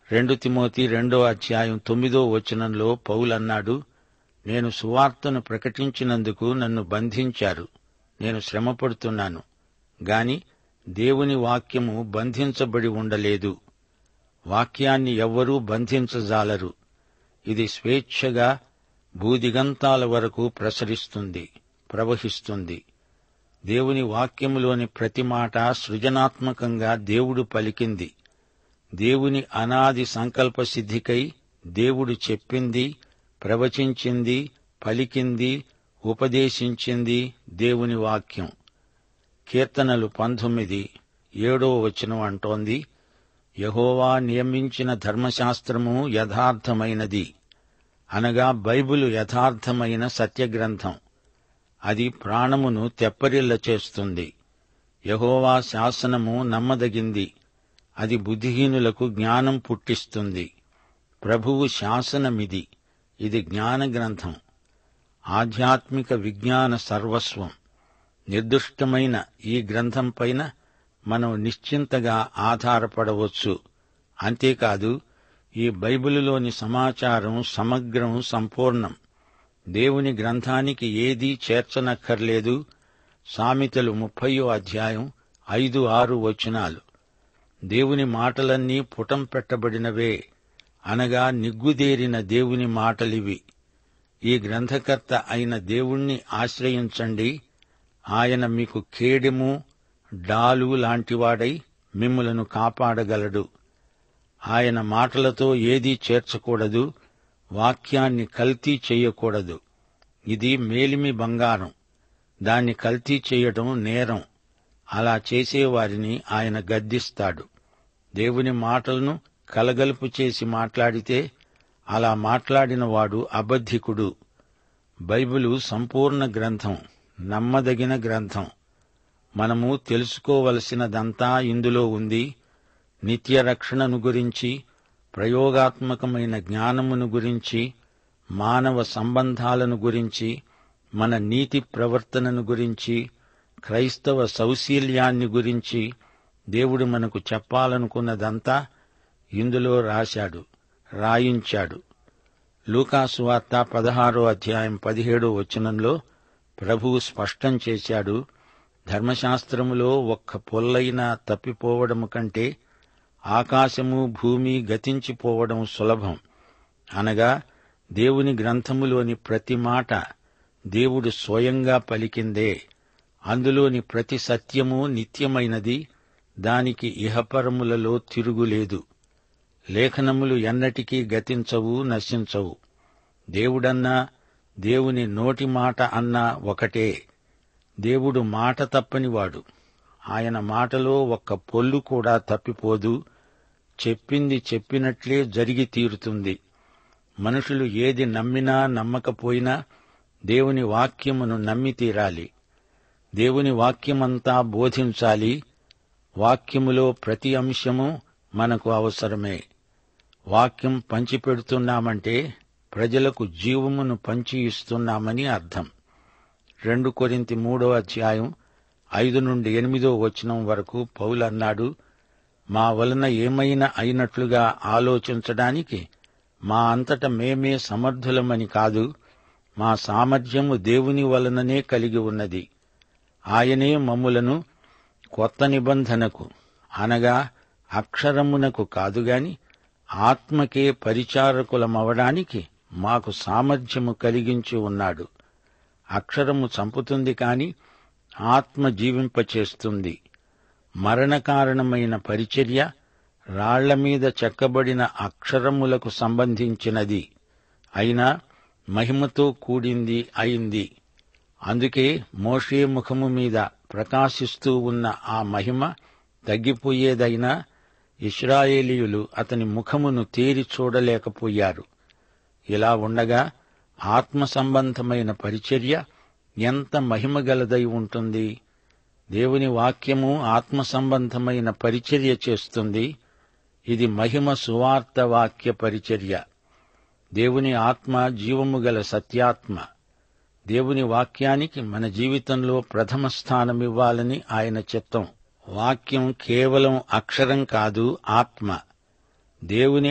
రెండు తిమోతి రెండో అధ్యాయం తొమ్మిదో వచనంలో పౌలన్నాడు నేను సువార్తను ప్రకటించినందుకు నన్ను బంధించారు నేను శ్రమపడుతున్నాను గాని దేవుని వాక్యము బంధించబడి ఉండలేదు వాక్యాన్ని ఎవ్వరూ బంధించజాలరు ఇది స్వేచ్ఛగా భూదిగంతాల వరకు ప్రసరిస్తుంది ప్రవహిస్తుంది దేవుని వాక్యములోని ప్రతి మాట సృజనాత్మకంగా దేవుడు పలికింది దేవుని అనాది సంకల్ప సిద్ధికై దేవుడు చెప్పింది ప్రవచించింది పలికింది ఉపదేశించింది దేవుని వాక్యం కీర్తనలు పంతొమ్మిది ఏడో వచనం అంటోంది యహోవా నియమించిన ధర్మశాస్త్రము యథార్థమైనది అనగా బైబిలు యథార్థమైన సత్యగ్రంథం అది ప్రాణమును తెప్పరిల్ల చేస్తుంది యహోవా శాసనము నమ్మదగింది అది బుద్ధిహీనులకు జ్ఞానం పుట్టిస్తుంది ప్రభువు శాసనమిది ఇది జ్ఞాన గ్రంథం ఆధ్యాత్మిక విజ్ఞాన సర్వస్వం నిర్దుష్టమైన ఈ గ్రంథం పైన మనం నిశ్చింతగా ఆధారపడవచ్చు అంతేకాదు ఈ బైబిలులోని సమాచారం సమగ్రం సంపూర్ణం దేవుని గ్రంథానికి ఏదీ చేర్చనక్కర్లేదు సామెతలు ముప్పయో అధ్యాయం ఐదు ఆరు వచనాలు దేవుని మాటలన్నీ పుటం పెట్టబడినవే అనగా నిగ్గుదేరిన దేవుని మాటలివి ఈ గ్రంథకర్త అయిన దేవుణ్ణి ఆశ్రయించండి ఆయన మీకు కేడెము డాలు లాంటివాడై మిమ్ములను కాపాడగలడు ఆయన మాటలతో ఏదీ చేర్చకూడదు వాక్యాన్ని కల్తీ చెయ్యకూడదు ఇది మేలిమి బంగారం దాన్ని కల్తీ చేయటం నేరం అలా చేసేవారిని ఆయన గద్దిస్తాడు దేవుని మాటలను కలగలుపు చేసి మాట్లాడితే అలా మాట్లాడిన వాడు అబద్ధికుడు బైబిలు సంపూర్ణ గ్రంథం నమ్మదగిన గ్రంథం మనము తెలుసుకోవలసినదంతా ఇందులో ఉంది నిత్య రక్షణను గురించి ప్రయోగాత్మకమైన జ్ఞానమును గురించి మానవ సంబంధాలను గురించి మన నీతి ప్రవర్తనను గురించి క్రైస్తవ సౌశీల్యాన్ని గురించి దేవుడు మనకు చెప్పాలనుకున్నదంతా ఇందులో రాశాడు రాయించాడు లూకాసు వార్త పదహారో అధ్యాయం పదిహేడో వచనంలో ప్రభువు స్పష్టం చేశాడు ధర్మశాస్త్రములో ఒక్క పొల్లైనా తప్పిపోవడము కంటే ఆకాశము భూమి గతించిపోవడం సులభం అనగా దేవుని గ్రంథములోని ప్రతి మాట దేవుడు స్వయంగా పలికిందే అందులోని ప్రతి సత్యము నిత్యమైనది దానికి ఇహపరములలో తిరుగులేదు లేఖనములు ఎన్నటికీ గతించవు నశించవు దేవుడన్నా దేవుని నోటి మాట అన్నా ఒకటే దేవుడు మాట తప్పనివాడు ఆయన మాటలో ఒక్క పొల్లు కూడా తప్పిపోదు చెప్పింది చెప్పినట్లే జరిగి తీరుతుంది మనుషులు ఏది నమ్మినా నమ్మకపోయినా దేవుని వాక్యమును నమ్మి తీరాలి దేవుని వాక్యమంతా బోధించాలి వాక్యములో ప్రతి అంశము మనకు అవసరమే వాక్యం పంచిపెడుతున్నామంటే ప్రజలకు జీవమును పంచి ఇస్తున్నామని అర్థం రెండు కొరింతి మూడో అధ్యాయం ఐదు నుండి ఎనిమిదో వచనం వరకు పౌలన్నాడు మా వలన ఏమైనా అయినట్లుగా ఆలోచించడానికి మా అంతట మేమే సమర్థులమని కాదు మా సామర్థ్యము దేవుని వలననే కలిగి ఉన్నది ఆయనే మమ్ములను కొత్త నిబంధనకు అనగా అక్షరమునకు కాదుగాని ఆత్మకే పరిచారకులమవడానికి మాకు సామర్థ్యము కలిగించి ఉన్నాడు అక్షరము చంపుతుంది కాని ఆత్మ జీవింపచేస్తుంది మరణకారణమైన పరిచర్య రాళ్ల మీద చెక్కబడిన అక్షరములకు సంబంధించినది అయినా మహిమతో కూడింది అయింది అందుకే మోషే ముఖము మీద ప్రకాశిస్తూ ఉన్న ఆ మహిమ తగ్గిపోయేదైనా ఇస్రాయేలీయులు అతని ముఖమును తేరి చూడలేకపోయారు ఇలా ఉండగా ఆత్మ సంబంధమైన పరిచర్య ఎంత మహిమగలదై ఉంటుంది దేవుని వాక్యము ఆత్మ సంబంధమైన పరిచర్య చేస్తుంది ఇది మహిమ సువార్త వాక్య పరిచర్య దేవుని ఆత్మ జీవము గల సత్యాత్మ దేవుని వాక్యానికి మన జీవితంలో ప్రథమ స్థానమివ్వాలని ఆయన చిత్తం వాక్యం కేవలం అక్షరం కాదు ఆత్మ దేవుని